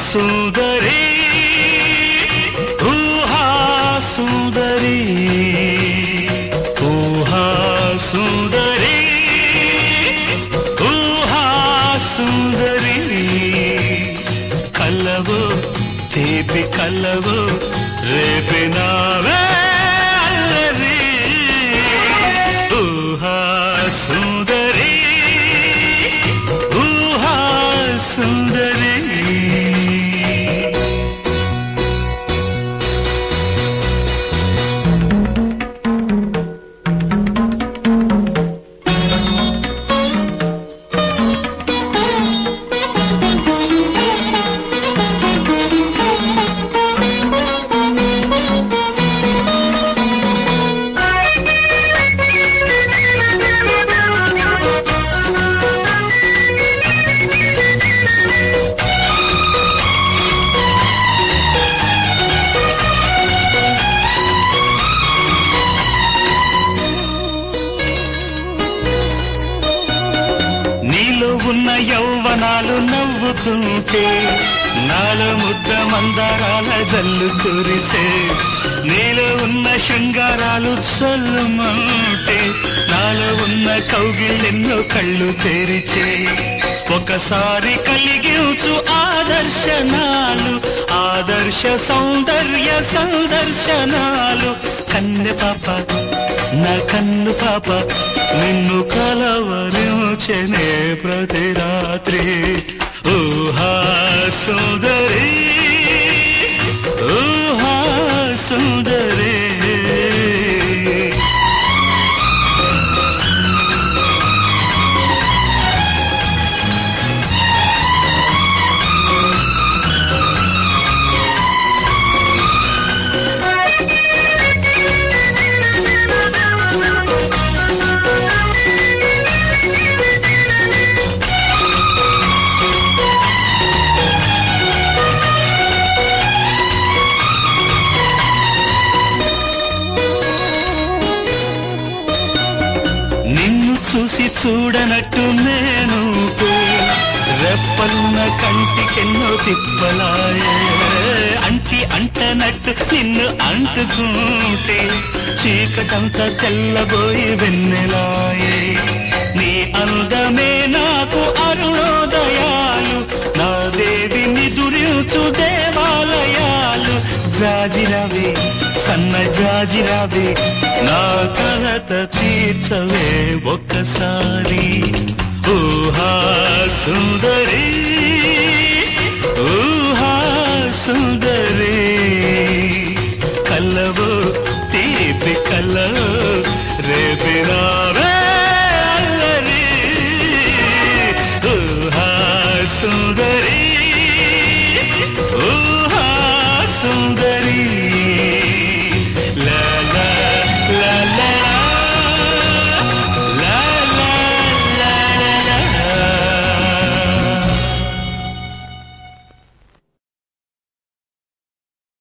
సుందరి ఊహా సుందరి ఊహా సుందరి ఊహా సుందరి కలవు తీపి కలవు రేపినావే అల్లరి ఊహా సుందరి ఊహా సుందరి నీలో ఉన్న యౌవనాలు నవ్వుతుంటే నాలో ముద్ద మందారాల జల్లు కురిసే నీలో ఉన్న శృంగారాలు చల్లుమంటే నాలో ఉన్న కౌగిళ్ళెన్నో కళ్ళు తెరిచే ఒకసారి కలిగించు ఆదర్శనాలు ఆదర్శ సౌందర్య సందర్శనాలు కన్నె పాప నా కన్ను పాప నిన్ను కలవరించనే ప్రతి రాత్రి ఊహా సుందరి ఊహా సుందరి నిన్ను చూసి చూడనట్టు నేను రెప్పలున్న కంటికెన్నో తిప్పలాయే అంటి అంటనట్టు నిన్ను అంటుకుంటే చీకటంతా తెల్లబోయి వెన్నెలాయే నీ అందమే నాకు అరుణోదయాలు నా దేవి నిదురించు దేవాలయాలు జాజిరవే సన్న జాజిరవే నా కలత తీర్చవే ఒక్కసారి ఊహా సుందరి ఊహా సుందరి కలవు తీపి కలవు రేపినావే అల్లరి ఊహా సుందరి